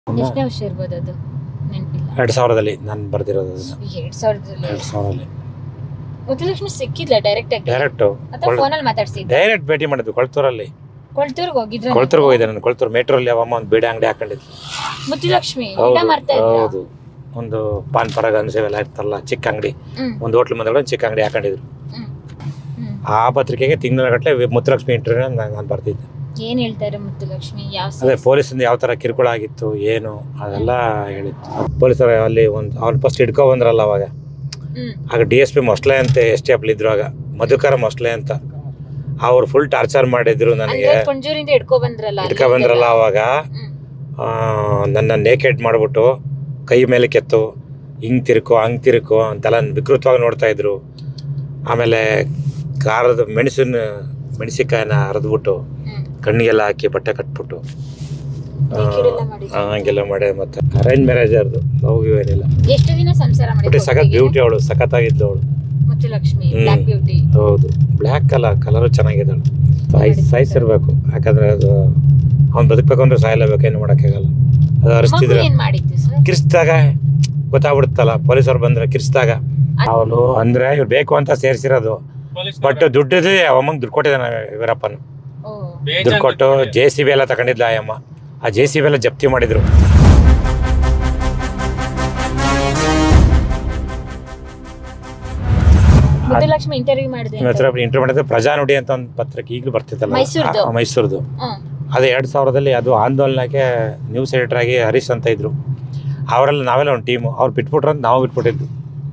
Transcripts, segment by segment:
ಎಷ್ಟನೇ ವರ್ಷ ಇರ್ಬೋದು ಅದು ನೆನಪಿಲ್ಲ ಎರಡು ಸಾವಿರದಲ್ಲಿ ನಾನು ಬರ್ದಿರೋದು ಅದನ್ನ ಎರಡ್ ಸಾವಿರದಲ್ಲಿ ಎರಡು ಸಾವಿರದಲ್ಲಿ ಮುತ್ತಲಕ್ಷ್ಮಿ ಸಿಕ್ಕಿದ್ಲ ಡೈರೆಕ್ಟ್ ಆಗಿ ಡೈರೆಕ್ಟು ಅಥವಾ ಫೋನಲ್ಲಿ ಮಾತಾಡ್ಸಿದ್ದ ಡೈರೆಕ್ಟ್ ಭೇಟಿ ಮಾಡಿದ್ದು ಕೊಳ್ತೂರಲ್ಲಿ ಕೊಳ್ತೂರ್ಗ್ ಹೋಗಿದ್ರ ಕೊಳ್ತೂರ್ಗೆ ಹೋಗಿದ್ದೆ ನಾನು ಕೊಳ್ತೂರು ಮೆಟ್ರೋಲ್ಲಿ ಅವಮ್ಮ ಒಂದು ಬೀಡ ಅಂಗಡಿ ಹಾಕೊಂಡಿದ್ಲು ಮುತ್ತಲಕ್ಷ್ಮಿ ಊಟ ಹೌದು ಮಾಡ್ತಾ ಇದ್ರ ಹೌದು ಒಂದು ಪಾನ್ ಪರಾಗ ಅನ್ಸೇವೆಲ್ಲ ಇರ್ತಲ್ಲ ಚಿಕ್ಕ ಅಂಗಡಿ ಹ್ಮ್ ಒಂದು ಹೋಟ್ಲ್ ಮುಂದೆ ಒಂದು ಚಿಕ್ಕ ಅಂಗಡಿ ಹಾಕೊಂಡಿದ್ರು ಹ್ಮ್ ಹ್ಮ್ ಆ ಪತ್ರಿಕೆಗೆ ತಿಂಗಳ ಗಟ್ಟಲೆ ಮುತ್ತಲಕ್ಷ್ಮಿ ಇಂಟರ್ವ್ಯೂ ನಾನು ಬರ್ತಿದ್ದೆ ಏನ್ ಹೇಳ್ತಾರೆ ಮುತ್ತಲಕ್ಷ್ಮಿ ಯಾವ ಅದೇ ಪೊಲೀಸಿಂದ ಯಾವ ಥರ ಕಿರುಕುಳ ಆಗಿತ್ತು ಏನು ಅದೆಲ್ಲ ಹೇಳಿತ್ತು ಪೊಲೀಸರು ಅಲ್ಲಿ ಒಂದು ಅವ್ನು ಫಸ್ಟ್ ಹಿಡ್ಕೊ ಬಂದ್ರಲ್ಲ ಅವಾಗ ಹ್ಮ್ ಆಗ ಡಿ ಎಸ್ ಪಿ ಮೊಸ್ಲೆ ಅಂತ ಎಸ್ ಟಿ ಇದ್ರು ಆಗ ಮಧುಕರ ಮೊಸ್ಲೆ ಅಂತ ಅವ್ರು ಫುಲ್ ಟಾರ್ಚರ್ ಮಾಡಿದ್ರು ನನಗೆ ಅಂದ್ರೆ ಕುಂಜೂರಿಂದ ಹಿಡ್ಕೊ ಬಂದ್ರಲ್ಲ ಹಿಡ್ಕೊ ಬಂದ್ರಲ್ಲ ಅವಾಗ ಹ್ಮ್ ಆ, ನನ್ನ ನೇಕೆಡ್ ಮಾಡಿಬಿಟ್ಟು ಕೈ ಮೇಲೆ ಕೆತ್ತು ಹಿಂಗೆ ತಿರುಕೋ ಹಂಗೆ ತಿರುಕೋ ಅಂತೆಲ್ಲ ವಿಕೃತವಾಗಿ ನೋಡ್ತಾ ಇದ್ರು ಆಮೇಲೆ ಖಾರದ ಮೆಣಸಿನ ಮೆಣಸಿಕಾಯನ್ನ ಹರಿದ್ಬಿಟ್ಟು ಹ್ಮ್ ಕಣ್ಣಿಗೆಲ್ಲ ಹಾಕಿ ಬಟ್ಟೆ ಕಟ್ಬಿಟ್ಟು ಆ, Naked ಎಲ್ಲ ಮಾಡಿದ್ರು. ಆ, ಹಂಗೆಲ್ಲ ಮಾಡಿ ಮತ್ತೆ ಅರೇಂಜ್ ಮ್ಯಾರೇಜ್ ಅವ್ರದ್ದು ಲವ್ ಏನಿಲ್ಲ ಎಷ್ಟು ದಿನ ಸಂಸಾರ ಬಟ್ ಮಾಡಿದ್ರು ಸಖತ್ ಬ್ಯೂಟಿ ಅವಳು ಸಖತ್ತಾಗಿದ್ಲು ಅವಳು ಮುತ್ತಲಕ್ಷ್ಮಿ ಹ್ಮ್. ಬ್ಲಾಕ್ ಬ್ಯೂಟಿ ಹೌದು ಬ್ಲ್ಯಾಕ್ ಕಲರ್ ಕಲರು ಚೆನ್ನಾಗಿದ್ದಾಳು ಸಾಯ್ಸ್ ಸಾಯಿಸಿರ್ಬೇಕು ಯಾಕಂದ್ರೆ ಅದು ಅವ್ನು ಬದುಕಬೇಕು ಅಂದ್ರೆ ಸಾಯಲೇಬೇಕು ಏನು ಮಾಡೋಕ್ಕಾಗಲ್ಲ ಅದು ಮಗು ಅರಿಸ್ತಿದ್ರೆ ಏನ್ ಮಾಡಿತ್ತು ಸರ್ ಕಿರ್ಸ್ದಾಗ ಗೊತ್ತಾಗ್ಬಿಡುತ್ತಲ್ಲ ಪೊಲೀಸರು ಬಂದ್ರೆ ಕಿರ್ಸ್ದಾಗ ಅವಳು ಅಂದ್ರೆ ಇವ್ರು ಬೇಕು ಅಂತ ಸೇರಿಸಿರೋದು ಬಟ್ ದುಡ್ಡಿದೆ ಅವಮ್ಮಂಗೆ ದುಡ್ಡು ಕೊಟ್ಟಿದ್ದಾನೆ ವೀರಪ್ಪನ ಓ ದುಡ್ಡು ಕೊಟ್ಟು ಜೆ ಸಿ ಬಿ ಎಲ್ಲ ತಗೊಂಡಿದ್ಲ ಆ ಅಮ್ಮ ಆ ಜೆ ಸಿ ಬಿ ಎಲ್ಲ ಜಪ್ತಿ ಮಾಡಿದ್ರು ಮುತ್ತಲಕ್ಷ್ಮಿ ಇಂಟರ್ವ್ಯೂ ಮಾಡಿದೆ ನಿಮ್ಮ ಹತ್ರ ಇಂಟರ್ವ್ಯೂ ಮಾಡಿದ್ರೆ ಪ್ರಜಾನುಡಿ ಅಂತ ಒಂದು ಪತ್ರಕ್ಕೆ ಈಗಲೂ ಬರ್ತಿತ್ತಲ್ಲ ಮೈಸೂರ್ದು? ಆ, ಮೈಸೂರ್ದು ಹ್ಮ್ ಅದು ಎರಡು ಸಾವಿರದಲ್ಲಿ ಅದು ಆಂದೋಲನಕ್ಕೆ ನ್ಯೂಸ್ ಎಡಿಟರ್ ಆಗಿ ಹರೀಶ್ ಅಂತ ಇದ್ರು ಅವರೆಲ್ಲ ನಾವೆಲ್ಲ ಒಂದು ಟೀಮು ಅವ್ರು ಬಿಟ್ಬಿಟ್ರು ಅಂತ ನಾವು ಬಿಟ್ಬಿಟ್ಟಿದ್ದು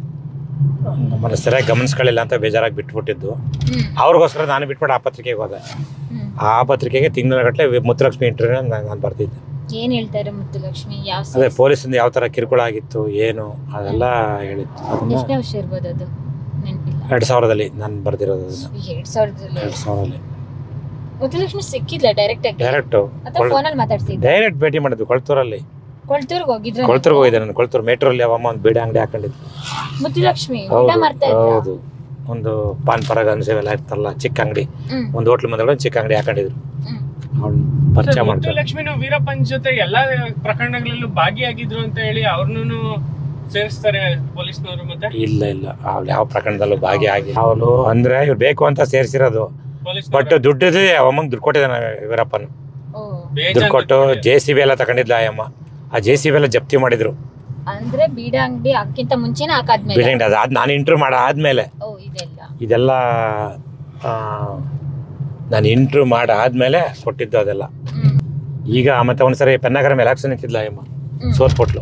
ನಮ್ಮನ್ನು ಸರಿಯಾಗಿ ಗಮನಿಸ್ಕೊಳ್ಳಿಲ್ಲ ಅಂತ ಬೇಜಾರಾಗಿ ಬಿಟ್ಬಿಟ್ಟಿದ್ದು ಹ್ಮ್ ಅವ್ರಿಗೋಸ್ಕರ ನಾನು ಬಿಟ್ಬಿಟ್ಟು ಆ ಪತ್ರಿಕೆಗೆ ಹೋದೆ ಹ್ಮ್ ಆ ಪತ್ರಿಕೆಗೆ ತಿಂಗಳ ಗಟ್ಟಲೆ ಮುತ್ತಲಕ್ಷ್ಮಿ ಇಂಟರ್ವ್ಯೂ ನಾನು ಬರ್ತಿದ್ದೆ ಏನ್ ಹೇಳ್ತಾರೆ ಮುತ್ತಲಕ್ಷ್ಮಿ ಯಾವ ಅದೇ ಪೊಲೀಸಿಂದ ಯಾವ ಥರ ಕಿರುಕುಳ ಆಗಿತ್ತು ಏನು ಅದೆಲ್ಲ ಹೇಳಿತ್ತು ಅದನ್ನ ಎಷ್ಟನೇ ವರ್ಷ ಇರ್ಬೋದು ಅದು ನೆನಪಿಲ್ಲ ಎರಡು ಸಾವಿರದಲ್ಲಿ ನಾನು ಬರ್ದಿರೋದು ಅದನ್ನ ಎರಡ್ ಸಾವಿರದಲ್ಲಿ ಎರಡು ಸಾವಿರದಲ್ಲಿ ಮುತ್ತಲಕ್ಷ್ಮಿ ಸಿಕ್ಕಿದ್ಲ ಡೈರೆಕ್ಟ್ ಆಗಿ ಡೈರೆಕ್ಟು ಅಥವಾ ಫೋನಲ್ಲಿ ಮಾತಾಡ್ಸಿದ್ದ ಡೈರೆಕ್ಟ್ ಭೇಟಿ ಮಾಡಿದ್ದು ಕೊಳ್ತೂರಲ್ಲಿ ಕೊಳ್ತೂರ್ಗ್ ಹೋಗಿದ್ರ ಕೊಳ್ತೂರ್ಗೆ ಹೋಗಿದ್ದೆ ನಾನು ಕೊಳ್ತೂರು ಮೆಟ್ರೋಲ್ಲಿ ಅವಮ್ಮ ಒಂದು ಬೀಡ ಅಂಗಡಿ ಹಾಕೊಂಡಿದ್ಲು ಮುತ್ತಲಕ್ಷ್ಮಿ ಊಟ ಹೌದು ಮಾಡ್ತಾ ಇದ್ರ ಹೌದು ಒಂದು ಪಾನ್ ಪರಾಗ ಅನ್ಸೇವೆಲ್ಲ ಇರ್ತಲ್ಲ ಚಿಕ್ಕ ಅಂಗಡಿ ಹ್ಮ್ ಒಂದು ಹೋಟ್ಲ್ ಮುಂದೆ ಒಂದು ಚಿಕ್ಕ ಅಂಗಡಿ ಹಾಕೊಂಡಿದ್ರು ಹ್ಮ್ ಅವ್ನು ಪರಿಚಯ ಮಾಡ್ತಾರೆ ಲಕ್ಷ್ಮಿನು ವೀರಪ್ಪನ್ ಜೊತೆ ಎಲ್ಲಾ ಪ್ರಕರಣಗಳಲ್ಲೂ ಭಾಗಿಯಾಗಿದ್ರು ಅಂತ ಹೇಳಿ ಅವ್ರನ್ನು ಸೇರಿಸ್ತಾರೆ ಪೊಲೀಸ್ನವರು ಮತ್ತೆ ಇಲ್ಲ ಇಲ್ಲ ಅವ್ಳು ಯಾವ ಪ್ರಕರಣದಲ್ಲೂ ಭಾಗಿಯಾಗಿ ಅವಳು ಅಂದ್ರೆ ಇವ್ರು ಬೇಕು ಅಂತ ಸೇರಿಸಿರೋದು ಪೊಲೀಸ್ ಬಟ್ ದುಡ್ಡಿದೆ ಅವಮ್ಮಂಗೆ ದುಡ್ಡು ಕೊಟ್ಟಿದ್ದಾನೆ ವೀರಪ್ಪನ ಓ ದುಡ್ಡು ಕೊಟ್ಟು ಜೆ ಸಿ ಬಿ ಎಲ್ಲ ತಗೊಂಡಿದ್ಲ ಆ ಅಮ್ಮ ಆ ಜೆ ಸಿ ಬಿ ಎಲ್ಲ ಜಪ್ತಿ ಮಾಡಿದ್ರು ಅಂದ್ರೆ ಬೀಡ ಅಂಗಡಿ ಅದಕ್ಕಿಂತ ಮುಂಚೆನೆ ಹಾಕಾದ್ಮೇಲೆ ಬಿಲ್ಡಿಂಗ್ ಅದು ಅದು ನಾನು ಇಂಟ್ರ್ಯೂ ಮಾಡೋ ಆದ್ಮೇಲೆ ಓ ಇದೆಲ್ಲ ಇದೆಲ್ಲ ಆ, ನಾನು ಇಂಟ್ರ್ಯೂ ಮಾಡಿ ಆದ್ಮೇಲೆ ಕೊಟ್ಟಿದ್ದು ಅದೆಲ್ಲ ಹ್ಮ್ ಈಗ ಮತ್ತೆ ಒಂದ್ಸರಿ ಪೆನ್ನಗರಂ ಎಲೆಕ್ಷನ್ ಇತ್ತಿದ್ಲ ಅಮ್ಮ ಹ್ಮ್. ಸೋತ್ಕೊಟ್ಲು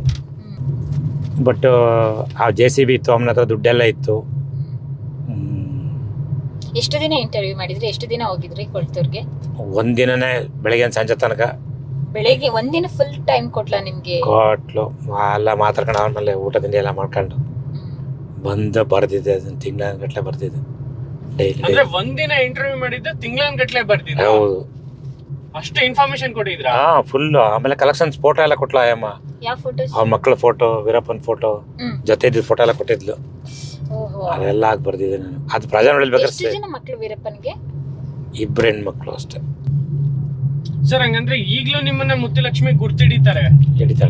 ಹ್ಮ್ ಬಟ್ ಆ ಜೆ ಸಿ ಬಿ ಇತ್ತು ಅವನ ಹತ್ರ ದುಡ್ಡೆಲ್ಲ ಇತ್ತು ಹ್ಮ್. ಹ್ಮ್. ಎಷ್ಟು ದಿನ ಇಂಟರ್ವ್ಯೂ ಮಾಡಿದ್ರಿ ಎಷ್ಟು ದಿನ ಹೋಗಿದ್ರಿ ಕೊಳ್ತೂರ್ಗೆ ಒಂದಿನನೇ ಬೆಳಗ್ಗೆ ಸಂಜೆ ತನಕ ಬೆಳಿಗ್ಗೆ ಒಂದಿನ ಫುಲ್ ಟೈಮ್ ಕೊಟ್ಲಾ ನಿಮ್ಗೆ ಕೊಟ್ಲು ಎಲ್ಲ ಮಾತಾಡ್ಕೊಂಡು ಆದ್ಮೇಲೆ ಊಟ ತಿಂಡಿ ಎಲ್ಲ ಮಾಡ್ಕೊಂಡು ಹ್ಮ್. ಬಂದು ಬರ್ದಿದ್ದೆ ಅದನ್ನ ತಿಂಗಳ ಗಟ್ಟಲೆ ಬರ್ದಿದ್ದೆ ಡೈಲಿ ಅಂದ್ರೆ ಒಂದಿನ ಇಂಟರ್ವ್ಯೂ ಮಾಡಿದ್ದು ತಿಂಗಳನ್ ಗಟ್ಲೆ ಬರ್ತಿದ್ರು ಹೌದು ಅಷ್ಟು ಇನ್ಫಾರ್ಮೇಶನ್ ಕೊಟ್ಟಿದ್ರ ಹಾ ಫುಲ್ ಆಮೇಲೆ ಕಲೆಕ್ಷನ್ಸ್ ಫೋಟೋ ಎಲ್ಲ ಕೊಟ್ಲ ಅಮ್ಮ ಯಾವ ಫೋಟೋಸ್ ಅವ್ರ ಮಕ್ಕಳ ಫೋಟೋ ವೀರಪ್ಪನ ಫೋಟೋ ಹ್ಮ್ ಜೊತೆ ಇದ್ದಿದ್ದು ಫೋಟೋ ಎಲ್ಲ ಕೊಟ್ಟಿದ್ಲು ಓಹೋ ಅದೆಲ್ಲ ಆಗಿ ಬರ್ದಿದ್ದೆ ನಾನು ಅದು ಪ್ರಜಾನ ಎಷ್ಟು ಬೇಕಾದ್ರೆ ಜನ ಮಕ್ಳು ವೀರಪ್ಪನ್ಗೆ ಇಬ್ರು ಹೆಣ್ಮಕ್ಳು ಅಷ್ಟೇ ಸರ್ ಹಂಗಂದ್ರೆ ಈಗ್ಲೂ ನಿಮ್ಮನ್ನ ಮುತ್ತುಲಕ್ಷ್ಮಿ ಗುರ್ತಿಡಿತಾರೆ ಹಿಡಿತಾಳ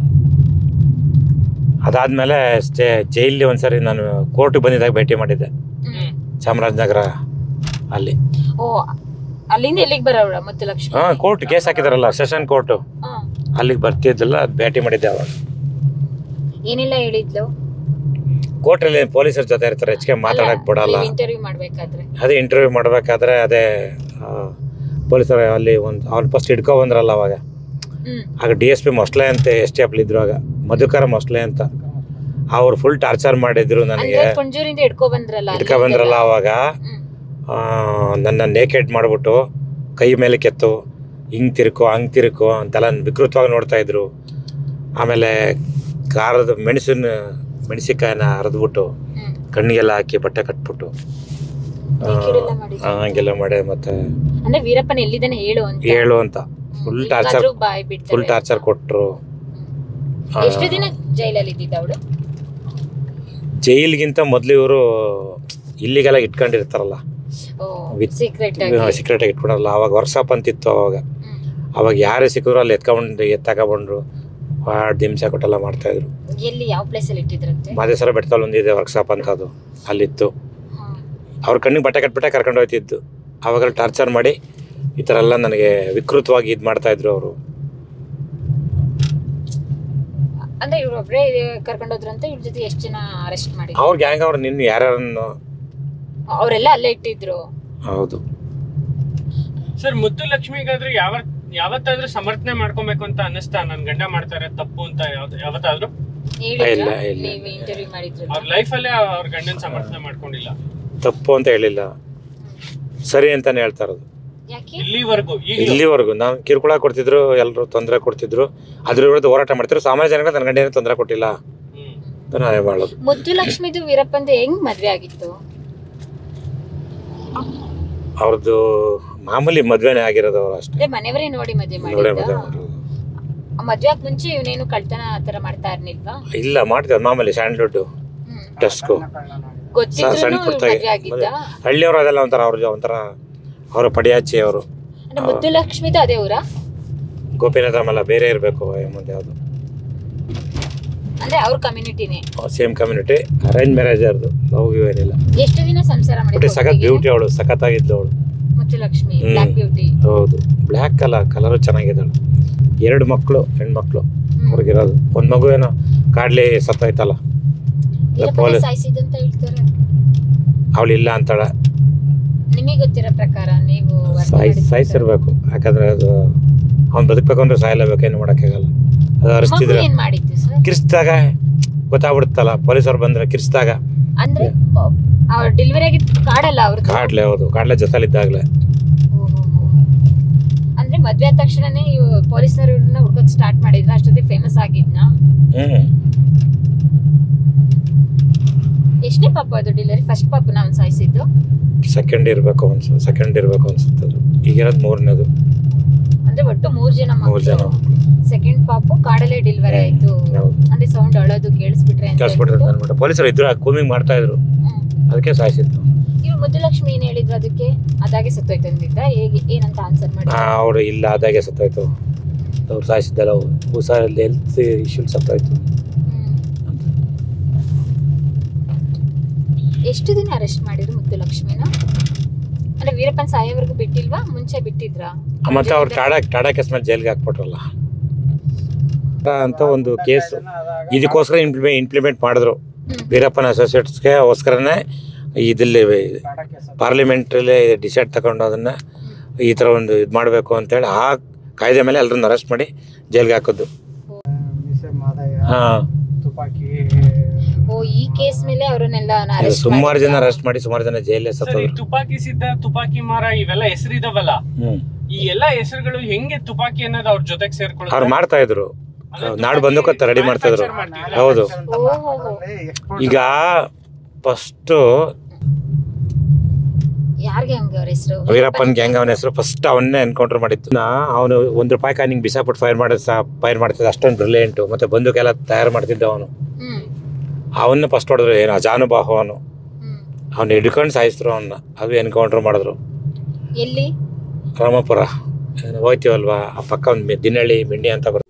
ಅದಾದ್ಮೇಲೆ ಸ್ಟೇ ಜೈಲಿ ಒಂದ್ಸರಿ ನಾನು ಕೋರ್ಟಿಗೆ ಬಂದಿದ್ದಾಗ ಭೇಟಿ ಮಾಡಿದ್ದೆ ಹ್ಮ್ ಚಾಮರಾಜನಗರ ಅಲ್ಲಿ ಓ ಅಲ್ಲಿಂದ ಎಲ್ಲಿಗೆ ಬರೋಳ ಮುತ್ತಲಕ್ಷ್ಮಿ ಹಾ ಕೋರ್ಟ್ ಕೇಸ್ ಹಾಕಿದಾರಲ್ಲ ಸೆಷನ್ ಕೋರ್ಟ್ ಹಾ. ಅಲ್ಲಿಗೆ ಬರ್ತಿದ್ದಲ್ಲ ಅದ್ ಭೇಟಿ ಮಾಡಿದ್ದೆ ಅವಾಗ ಏನೆಲ್ಲ ಹೇಳಿದ್ಲು ಕೋರ್ಟಲ್ಲಿ ಪೊಲೀಸರ ಜೊತೆ ಇರ್ತಾರೆ ಹೆಚ್ಚಿಗೆ ಮಾತಾಡಕ್ ಬಿಡಲ್ಲ ಇಂಟರ್ವ್ಯೂ ಮಾಡ್ಬೇಕಾದ್ರೆ ಅದೇ ಇಂಟರ್ವ್ಯೂ ಮಾಡ್ಬೇಕಾದ್ರೆ ಅದೇ ಪೊಲೀಸರು ಅಲ್ಲಿ ಒಂದು ಅವ್ರು ಫಸ್ಟ್ ಹಿಡ್ಕೊ ಬಂದ್ರಲ್ಲ ಅವಾಗ ಹ್ಮ್ ಆಗ ಡಿ ಎಸ್ ಪಿ ಮೊಸ್ಲೆ ಅಂತ ಎಸ್ ಟಿ ಇದ್ರು ಆಗ ಮಧುಕರ ಮೊಸ್ಲೆ ಅಂತ ಅವ್ರು ಫುಲ್ ಟಾರ್ಚರ್ ಮಾಡಿದ್ರು ನನಗೆ ಅಂದ್ರೆ ಕುಂಜೂರಿಂದ ಹಿಡ್ಕೊ ಬಂದ್ರಲ್ಲ ಹಿಡ್ಕೊ ಬಂದ್ರಲ್ಲ ಅವಾಗ ಹ್ಮ್ ಆ, ನನ್ನ ನೇಕೆಡ್ ಮಾಡಿಬಿಟ್ಟು ಕೈ ಮೇಲೆ ಕೆತ್ತು ಹಿಂಗೆ ತಿರುಕೋ ಹಂಗೆ ತಿರುಕೋ ಅಂತೆಲ್ಲ ವಿಕೃತವಾಗಿ ನೋಡ್ತಾ ಇದ್ರು ಆಮೇಲೆ ಖಾರದ ಮೆಣಸಿನ ಮೆಣಸಿಕಾಯನ್ನ ಹರಿದ್ಬಿಟ್ಟು ಹ್ಮ್ ಕಣ್ಣಿಗೆಲ್ಲ ಹಾಕಿ ಬಟ್ಟೆ ಕಟ್ಬಿಟ್ಟು ಆ, Naked ಎಲ್ಲ ಮಾಡಿದ್ರು. ಆ, ಹಂಗೆಲ್ಲ ಮಾಡಿ ಮತ್ತೆ ಅಂದ್ರೆ ವೀರಪ್ಪನ ಎಲ್ಲಿದ್ದಾನೆ ಹೇಳು ಅಂತ ಹೇಳು ಅಂತ ಫುಲ್ ಟಾರ್ಚರ್ ಈಗಾದ್ರೂ ಬಾಯ್ ಬಿಡ್ತಾರೆ ಫುಲ್ ಟಾರ್ಚರ್ ಕೊಟ್ಟರು ಎಷ್ಟು ದಿನ ಜೈಲಲ್ಲಿ ಇದ್ದಿದ್ದ ಅವಳು ಜೈಲಿಗಿಂತ ಮೊದಲು ಇವರು ಇಲ್ಲಿಗೆಲ್ಲ ಇಟ್ಕೊಂಡಿರ್ತಾರಲ್ಲ ಓ With- ಸೀಕ್ರೆಟ್ ಸೀಕ್ರೆಟ್ ಆಗಿ ಇಟ್ಕೊಳಲ್ಲ ಅವಾಗ ವರ್ಕ್ಶಾಪ್ ಅಂತಿತ್ತು ಅವಾಗ ಹ್ಮ್ ಅವಾಗ ಯಾರೇ ಸಿಕ್ಕಿದ್ರು ಅಲ್ಲಿ ಎತ್ಕೊಂಡು ಎತ್ತಕೊಂಡ್ರು ವಾಡ್ ಹಿಂಸೆ ಕೊಟ್ಟೆಲ್ಲ ಮಾಡ್ತಾಯಿದ್ರು ಎಲ್ಲಿ ಯಾವ ಪ್ಲೇಸ್ ಅಲ್ಲಿ ಇಟ್ಟಿದ್ರಂತೆ ಮಾದೇಶ್ವರ ಬೆಟ್ಟದಲ್ಲಿ ಒಂದಿದೆ ವರ್ಕ್ಶಾಪ್ ಅಂತ ಅದು ಅಲ್ಲಿತ್ತು ಹಾ. ಅವ್ರ ಕಣ್ಣಿಗೆ ಬಟ್ಟೆ ಕಟ್ಬಿಟ್ಟೆ ಕರ್ಕೊಂಡು ಹೋಗ್ತಿದ್ದು ಅವಾಗ ಟಾರ್ಚರ್ ಮಾಡಿ ಈ ಥರ ಎಲ್ಲ ನನಗೆ ವಿಕೃತವಾಗಿ ಇದು ಮಾಡ್ತಾಯಿದ್ರು ಅವರು ಅಂದ್ರೆ ಇವ್ರು ಒಬ್ರೇ ಕರ್ಕೊಂಡೋದ್ರಂತೆ ಇವ್ರ ಜೊತೆ ಎಷ್ಟು ಜನ ಅರೆಸ್ಟ್ ಮಾಡಿದ್ರು ಅವ್ರ ಗ್ಯಾಂಗ್ ಅವ್ರು ನಿನ್ನ ಯಾರ್ಯಾರನ್ನು ಅವರೆಲ್ಲ ಅಲ್ಲೇ ಇಟ್ಟಿದ್ರು ಹೌದು ಸರ್ ಮುದ್ದು ಲಕ್ಷ್ಮಿಗಾದ್ರೂ ಯಾವ ಯಾವತ್ತಾದ್ರೂ ಸಮರ್ಥನೆ ಮಾಡ್ಕೊಬೇಕು ಅಂತ ಅನ್ನಿಸ್ತಾ ನನ್ ಗಂಡ ಮಾಡ್ತಾರೆ ತಪ್ಪು ಅಂತ ಯಾವ್ದ್- ಯಾವತ್ತಾದ್ರೂ ಇಲ್ಲ, ಹೇಳಿದ್ರ ಇಲ್ಲ. ನೀವು ಇಂಟರ್ವ್ಯೂ ಮಾಡಿದ್ರಲ್ಲ ಅವ್ರ ಲೈಫಲ್ಲೇ ಅವ್ರ ಗಂಡನ ಸಮರ್ಥನೆ ಮಾಡ್ಕೊಂಡಿಲ್ಲ ತಪ್ಪು ಅಂತ ಹೇಳಿಲ್ಲ ಸರಿ ಅಂತಾನೆ ಹೇಳ್ತಾ ಇರೋದು ಯಾಕೆ ಇಲ್ಲಿವರೆಗೂ ಈಗ ಇಲ್ಲಿವರೆಗೂ ನಾನು ಕಿರುಕುಳ ಕೊಡ್ತಿದ್ರು ಎಲ್ಲರೂ ತೊಂದರೆ ಕೊಡ್ತಿದ್ರು ಅದ್ರ ವಿರುದ್ಧ ಹೋರಾಟ ಮಾಡ್ತಿದ್ರು ಸಾಮಾನ್ಯ ಜನಗಳು ನನ್ನ ಗಂಡ ಏನೂ ತೊಂದರೆ ಕೊಟ್ಟಿಲ್ಲ ಹ್ಮ್ ಅಂತ ನಾನೇ ಮಾಡೋದು ಮುದ್ದು ಲಕ್ಷ್ಮಿದು ವೀರಪ್ಪಂದು ಹೆಂಗ್ ಮದ್ವೆ ಆಗಿತ್ತು ಅವ್ರದ್ದು ಮಾಮೂಲಿ ಮದ್ವೆನೇ ಆಗಿರೋದು ಅವ್ರು ಅಷ್ಟೇ ಅಂದ್ರೆ ಮನೆಯವರೇ ನೋಡಿ ಮದ್ವೆ ನೋಡೇ ಮಾಡಿದ್ದ ಮದುವೆ ಮಾಡಿರೋದು ಮದ್ವೆ ಆಗ್ ಮುಂಚೆ ಇವನೇನು ಕಳ್ತನ ಆತರ ಮಾಡ್ತಾ ಇರ್ಲಿಲ್ವಾ ಇಲ್ಲ ಮಾಡ್ತಿದ್ರು ಮಾಮೂಲಿ ಸ್ಯಾಂಡ್ಲ್ವುಡ್ ಹ್ಮ್. ಡೆಸ್ಕು ಗೊತ್ತಿದ್ರು ಸಣ್ಣ ಪುಟ್ಟ ಮದ್ವೆ ಆಗಿದ್ದ ಹಳ್ಳಿಯವರು ಅದೆಲ್ಲ ಒಂಥರ ಅವ್ರ ಒಂಥರ ಅವರ ಪಡಿಯಾಚಿ ಅವರು ಅಂದ್ರೆ ಮುದ್ದು ಲಕ್ಷ್ಮಿದು ಅದೇ ಊರ ಗೋಪಿನಾಥ ಅಲ್ಲ ಬೇರೆ ಇರಬೇಕು ಮುಂದೆ ಯಾವುದು ಅಂದ್ರೆ ಅವ್ರ ಕಮ್ಯುನಿಟಿನೇ ಸೇಮ್ ಕಮ್ಯುನಿಟಿ ಅರೇಂಜ್ ಮ್ಯಾರೇಜ್ ಅವ್ರದ್ದು ಲವ್ ಏನಿಲ್ಲ ಎಷ್ಟು ದಿನ ಸಂಸಾರ ಬಟ್ ಮಾಡಿದ್ರು ಸಖತ್ ಒಟ್ಟಿಗೆ? ಬ್ಯೂಟಿ ಅವಳು ಸಖತ್ತಾಗಿದ್ಲು ಅವಳು ಮುದ್ದು ಲಕ್ಷ್ಮಿ ಹ್ಮ್. ಬ್ಲಾಕ್ ಬ್ಯೂಟಿ ಹೌದು ಬ್ಲ್ಯಾಕ್ ಕಲರ್ ಕಲರು ಚೆನ್ನಾಗಿದ್ದಾಳು ಎರಡು ಮಕ್ಕಳು ಹೆಣ್ಮಕ್ಳು ಅವ್ರಿಗಿರೋದು ಒಂದು ಮಗು ಏನೋ ಕಾಡ್ಲಿ ಸತ್ತೋಯ್ತಲ್ಲ ಪೊಲೀಸ್- ಸಾಯಿಸಿದಂತ ಹೇಳ್ತಾರೆ ಅವಳು ಇಲ್ಲ ಅಂತಾಳೆ ನಿಮಗೆ ಗೊತ್ತಿರೋ ಪ್ರಕಾರ ನೀವು ವರದಿ ಸಾಯ್ ಮಾಡಿದ ಪ್ರಕಾರ. ಸಾಯಿಸಿರ್ಬೇಕು ಯಾಕಂದ್ರೆ ಅದು ಅವ್ನು ಬದುಕಬೇಕು ಅಂದ್ರೆ ಸಾಯಲೇಬೇಕು ಏನು ಮಾಡೋಕ್ಕಾಗಲ್ಲ ಅದು ಮಗು ಅರಿಸ್ತಿದ್ರೆ ಏನ್ ಮಾಡಿತ್ತು ಸರ್ ಕಿರ್ಸ್ದಾಗ ಗೊತ್ತಾಗ್ಬಿಡುತ್ತಲ್ಲ ಪೊಲೀಸರು ಬಂದ್ರೆ ಕಿರ್ಸ್ದಾಗ ಅಂದ್ರೆ ಅವ್ರ ಡೆಲಿವರಿ ಆಗಿದ್ದು ಕಾಡಲ್ಲ ಅವ್ರದ್ದು ಕಾಡ್ಲೆ ಹೌದು ಕಾಡ್ಲೆ ಜೊತೆಲಿದ್ದಾಗಲೇ ಅಂದ್ರೆ ಮದ್ವೆ ಆದ ತಕ್ಷಣನೇ ಇವ್ ಪೊಲೀಸ್ನವ್ರು ಇವ್ರನ್ನ ಹುಡ್ಕಕ್ ಸ್ಟಾರ್ಟ್ ಮಾಡಿದ್ರ ಅಷ್ಟೊತ್ತಿಗೆ ಫೇಮಸ್ ಆಗಿದ್ನ ಹ್ಞೂ ಎಷ್ಟನೇ ಪಾಪ ಅದು ಡೆಲಿವರಿ ಫಸ್ಟ್ ಪಾಪ ನಾವು ಸಾಯಿಸಿದ್ದು ಸೆಕೆಂಡ್ ಇರಬೇಕು ಅನ್ಸು ಸೆಕೆಂಡ್ ಇರಬೇಕು ಅನ್ಸುತ್ತೆ ಅದು ಈಗಿರೋದು ಮೂರನೇದು ಅಂದ್ರೆ ಒಟ್ಟು ಮೂರ್ ಜನ ಮೂರು ಜನ ಸೆಕೆಂಡ್ ಪಾಪು ಕಾಡಲ್ಲೇ ಡೆಲಿವರಿ ಆಯ್ತು ಹೌದು ಅಂದ್ರೆ ಸೌಂಡ್ ಅಳೋದು ಕೇಳಿಸ್ಬಿಟ್ರೆ ಅಂತ ಕೇಳಿಸ್ಬಿಟ್ರೆ ಹೇಳ್ಬಿಟ್ಟು. ಅಂದ್ಬಿಟ್ಟು ಪೊಲೀಸರು ಇದ್ರು ಕೂಮಿಂಗ್ ಮಾಡ್ತಾ ಇದ್ರು ಹ್ಮ್. ಅದಕ್ಕೆ ಸಾಯಿಸಿದ್ದು ಇವ್ರು ಮುದ್ದುಲಕ್ಷ್ಮಿ ಏನ್ ಹೇಳಿದ್ರು ಅದಕ್ಕೆ ಅದಾಗೆ ಸತ್ತೋಯ್ತು ಅಂದಿದ್ದ ಹೇಗೆ ಏನಂತ ಆನ್ಸರ್ ಮಾಡಿ ಅವರು ಇಲ್ಲ ಅದಾಗೆ ಸತ್ತೋಯ್ತು ಅವ್ರು ಸಾಯಿಸಿದ್ದಲ್ಲ ಹುಷಾರಲ್ಲಿ ಹೆಲ್ತ್ ಇಶ್ಯೂ ಸತ್ತೋಯ್ತು ಅಂತ ಎಷ್ಟು ದಿನ ಅರೆಸ್ಟ್ ಮಾಡಿದ್ರು ಮುದ್ದುಲಕ್ಷ್ಮಿನ ಅಂದ್ರೆ ವೀರಪ್ಪನ್ ಸಾಯೋವರೆಗೂ ಬಿಟ್ಟಿಲ್ವಾ ಮುಂಚೆ ಬಿಟ್ಟಿದ್ರಾ ಮತ್ತೆ ಅವ್ರು ಟಾಡಾ ಟಾಡಾ ಕೇಸ್ ಮೇಲೆ ಜೈಲ್ಗೆ ಹಾಕ್ಬಿಟ್ರಲ್ಲ ಅಂತ ಒಂದು ಕೇಸ್ ಇದಕ್ಕೋಸ್ಕರ ಇಂಪ್ಲಿಮೆ ಇಂಪ್ಲಿಮೆಂಟ್ ಮಾಡಿದ್ರು ಹ್ಮ್. ವೀರಪ್ಪನ ಅಸೋಸಿಯೇಟ್ಸ್ಗೆ ಗೋಸ್ಕರನೇ ಇದಲ್ಲಿ ಪಾರ್ಲಿಮೆಂಟಲ್ಲಿ ಡಿಸೈಡ್ ತಗೊಂಡು ಅದನ್ನು ಈ ಥರ ಒಂದು ಇದು ಮಾಡಬೇಕು ಅಂತೇಳಿ ಆ ಕಾಯ್ದೆ ಮೇಲೆ ಎಲ್ಲರನ್ನ ಅರೆಸ್ಟ್ ಮಾಡಿ ಜೈಲ್ಗೆ ಹಾಕೋದು ಹಾಂ ತುಪಾಕಿ ಓ ಈ ಕೇಸ್ ಮೇಲೆ ಅವರನ್ನೆಲ್ಲ ಅರೆಸ್ಟ್ ಸುಮಾರು ಜನ ಅರೆಸ್ಟ್ ಮಾಡಿ ಸುಮಾರು ಜನ ಜೈಲೇ ಸರ್ ಈ ಸತ್ತೋದ್ರು ತುಪಾಕಿ ಸಿದ್ಧ ತುಪಾಕಿ ಮಾರ ಇವೆಲ್ಲ ಹೆಸರಿದಾವಲ್ಲ ಹ್ಞೂ ಈ ಎಲ್ಲಾ ಹೆಸರುಗಳು ಹೆಂಗೆ ತುಪಾಕಿ ಅನ್ನೋದು ಅವ್ರ ಜೊತೆಗೆ ಅವ್ರು ಸೇರ್ಕೊಳ್ಳೋದು ಮಾಡ್ತಾ ಇದ್ರು ನಾಡು ಬಂದೂಕು ರೆಡಿ ಮಾಡ್ತಾ ಇದ್ರು ಹೌದು ಈಗ ಫಸ್ಟು ಯಾರಿಗೆ ಹಂಗೆ ಅವ್ರ ಹೆಸರು ವೀರಪ್ಪನ್ ಗ್ಯಾಂಗ್ ಅವನ ಹೆಸರು ಫಸ್ಟ್ ಅವನ್ನೇ ಎನ್ಕೌಂಟರ್ ಮಾಡಿದ್ದು ನಾ ಅವನು ಒಂದು ರೂಪಾಯಿ ಕಾನಿಂಗ್ ಬಿಸಾಪಟ್ಟು ಫೈರ್ ಮಾಡಿ ಸಹ ಫೈರ್ ಮಾಡ್ತಿದ್ದ ಅಷ್ಟೊಂದು ಬ್ರಿಲಿಯಂಟು ಮತ್ತೆ ಬಂದೂಕೆಲ್ಲ ತಯಾರು ಮಾಡ್ತಿದ್ದ ಅವನು ಹ್ಮ್ ಅವನ್ನ ಫಸ್ಟ್ ಹೊಡೆದ್ರು ಏನು ಅಜಾನುಬಾಹು ಅವನು ಹ್ಮ್ ಅವ್ನು ಹಿಡ್ಕೊಂಡು ಸಾಯಿಸಿದ್ರು ಅವನ್ನ ಅದು ಎನ್ಕೌಂಟರ್ ಮಾಡಿದ್ರು ಎಲ್ಲಿ ರಾಮಪುರ ಏನು ಹೋಯ್ತೀವಲ್ವಾ ಆ ಪಕ್ಕ ಒಂದು ದಿನಹಳ್ಳಿ ಮಿಂಡಿ ಅಂತ ಬರ್ತದೆ